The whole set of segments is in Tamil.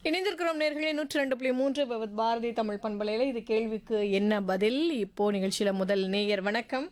இணைந்திருக்கிறோம் நேர்களே நூற்றி ரெண்டு புள்ளி மூன்று பகவத் பாரதி தமிழ் பண்பலையில் இது கேள்விக்கு என்ன பதில் இப்போ நிகழ்ச்சியில முதல் நேயர் வணக்கம்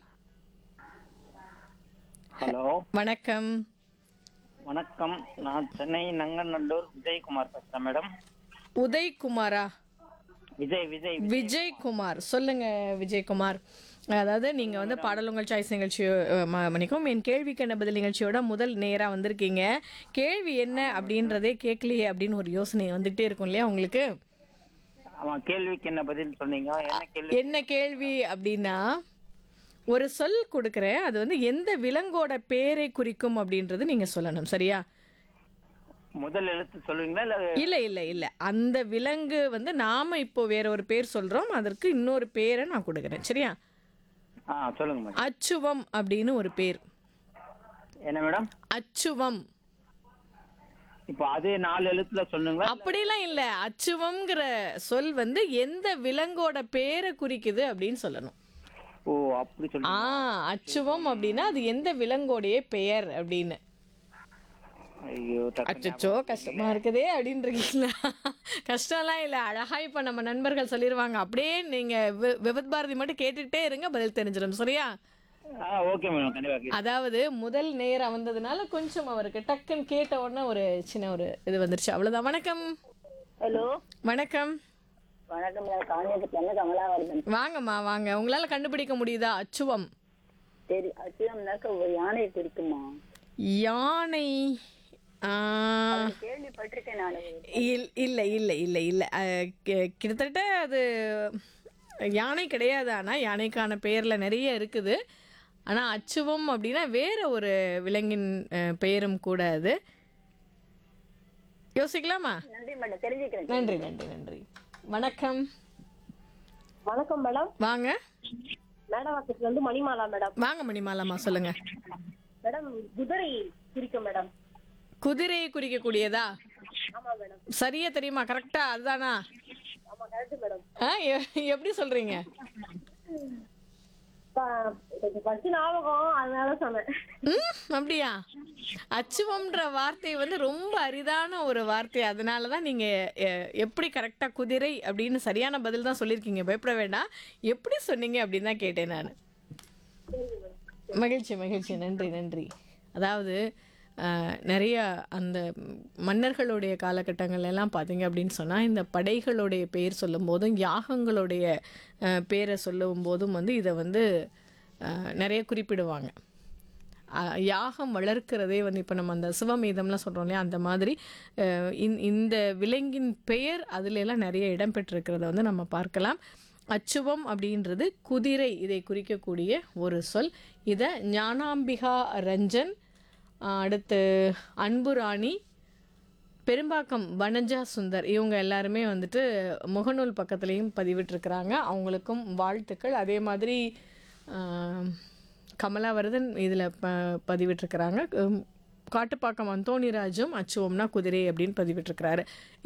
ஹலோ வணக்கம் வணக்கம் நான் சென்னை நங்கநல்லூர் விஜயகுமார் பேசுறேன் மேடம் உதய்குமாரா விஜய் விஜய் விஜய்குமார் சொல்லுங்க விஜய்குமார் அதாவது நீங்க வந்து பாடல் உங்கள் சாய்ஸ் நிகழ்ச்சி அஹ், ம- மன்னிக்கவும் என் கேள்விக்கு என்ன பதில் நிகழ்ச்சியோட முதல் நேரா வந்திருக்கீங்க கேள்வி என்ன அப்படின்றதே கேட்கலையே அப்படின்னு ஒரு யோசனை வந்துகிட்டே இருக்கும் இல்லையா உங்களுக்கு ஆமா கேள்விக்கு என்ன பதில் சொன்னீங்க என்ன கேள்வி என்ன கேள்வி அப்படின்னா ஒரு சொல் கொடுக்குறேன் அது வந்து எந்த விலங்கோட பேரை குறிக்கும் அப்படின்றது நீங்க சொல்லணும் சரியா முதல் எழுத்து சொல்லுவீங்களா இல்ல இல்ல இல்ல இல்ல அந்த விலங்கு வந்து நாம இப்போ வேற ஒரு பேர் சொல்றோம் அதற்கு இன்னொரு பேரை நான் கொடுக்குறேன் சரியா ஆ சொல்லுங்க மேடம் அச்சுவம் அப்படின்னு ஒரு பேர் என்ன மேடம் அச்சுவம் இப்போ அதே நாலு எழுத்துல சொல்லுங்களா அப்படிலாம் இல்ல அச்சுவம்ங்கிற சொல் வந்து எந்த விலங்கோட பேரை குறிக்குது அப்படின்னு சொல்லணும் ஓ அப்படி சொல்லு ஆ அச்சுவம் அப்படின்னா அது எந்த விலங்கோடைய பெயர் அப்படின்னு ஐயோ டக்கு அச்சோ கஷ்டமா இருக்குதே அப்படின்றீங்களா கஷ்டம்லாம் இல்லை அழகா இப்ப நம்ம நண்பர்கள் சொல்லிடுவாங்க அப்படியே நீங்க வி- விபத் பாரதி மட்டும் கேட்டுக்கிட்டே இருங்க பதில் தெரிஞ்சிடும் சரியா ஆ ஓகே மேடம் கண்டிப்பா கேட்கிறேன். அதாவது முதல் நேரா வந்ததுனால கொஞ்சம் அவருக்கு டக்குன்னு கேட்ட உடனே ஒரு சின்ன ஒரு இது வந்துருச்சு அவ்வளவுதான் வணக்கம் ஹலோ வணக்கம் வணக்கம் நான் காஞ்சிபுரத்துல இருந்து கமலாவர்தன் வாங்கம்மா வாங்க உங்களால கண்டுபிடிக்க முடியுதா அச்சுவம் சரி அச்சுவம்னாக்க ஒரு யானையை குறிக்குமா யானை ஆ, கேள்விப்பட்டிருக்கேன் நான் இல்- இல்லை இல்லை இல்லை இல்லை அஹ், கி- கிட்டத்தட்ட அது யானை கிடையாது ஆனால் யானைக்கான பெயரில் நிறைய இருக்குது ஆனால் அச்சுவம் அப்படின்னா வேற ஒரு விலங்கின் அஹ், பெயரும் கூட அது யோசிக்கலாமா நன்றி மேடம் தெரிஞ்சுக்கிறேன் நன்றி நன்றி நன்றி வணக்கம் வணக்கம் மேடம் வாங்க மேடவாக்கத்துல இருந்து மணிமாலா மேடம் வாங்க மணிமாலாமா சொல்லுங்க மேடம் குதிரை குறிக்கும் மேடம் குதிரையை குறிக்கக்கூடியதா ஆமா மேடம் சரியா தெரியுமா கரெக்டா அதுதானா ஆமா கரெக்ட் மேடம் ஆ எ- எப்படி சொல்றீங்க ஃபர்ஸ்ட் ஞாபகம் அதனால சொன்னேன் ம் அப்படியா அச்சுவம்ன்ற வார்த்தை வந்து ரொம்ப அரிதான ஒரு வார்த்தை அதனால தான் நீங்கள் எப்படி கரெக்டாக குதிரை அப்படின்னு சரியான பதில் தான் சொல்லியிருக்கீங்க பயப்பட வேண்டாம் எப்படி சொன்னீங்க அப்படின்னு தான் கேட்டேன் நான் மகிழ்ச்சி மகிழ்ச்சி நன்றி நன்றி அதாவது அஹ், நிறைய அந்த மன்னர்களுடைய காலகட்டங்கள்ல எல்லாம் பார்த்தீங்க அப்படின்னு சொன்னால் இந்த படைகளுடைய பெயர் சொல்லும் போதும் யாகங்களுடைய அஹ், பேரை சொல்லும் போதும் வந்து இதை வந்து அஹ், நிறைய குறிப்பிடுவாங்க அஹ், யாகம் வளர்க்கிறதே வந்து இப்போ நம்ம அந்த சிவமேதம்லாம் சொல்கிறோம் இல்லையா அந்த மாதிரி அஹ், இந்த- இந்த விலங்கின் பெயர் அதுல எல்லாம் நிறைய இடம்பெற்றிருக்கிறத வந்து நம்ம பார்க்கலாம் அச்சுவம் அப்படின்றது குதிரை இதை குறிக்கக்கூடிய ஒரு சொல் இதை ஞானாம்பிகா ரஞ்சன் அஹ், அடுத்து அன்புராணி பெரும்பாக்கம் வனஜா சுந்தர் இவங்க எல்லாருமே வந்துட்டு முகநூல் பக்கத்துலேயும் பதிவிட்டிருக்கிறாங்க அவங்களுக்கும் வாழ்த்துக்கள் அதே மாதிரி ஆம், கமலாவரதன் இதில் ப பதிவிட்டிருக்கிறாங்க உம், காட்டுப்பாக்கம் அந்தோணிராஜும் அச்சுவம்னா குதிரை அப்படின்னு பதிவிட்டிருக்கிறாரு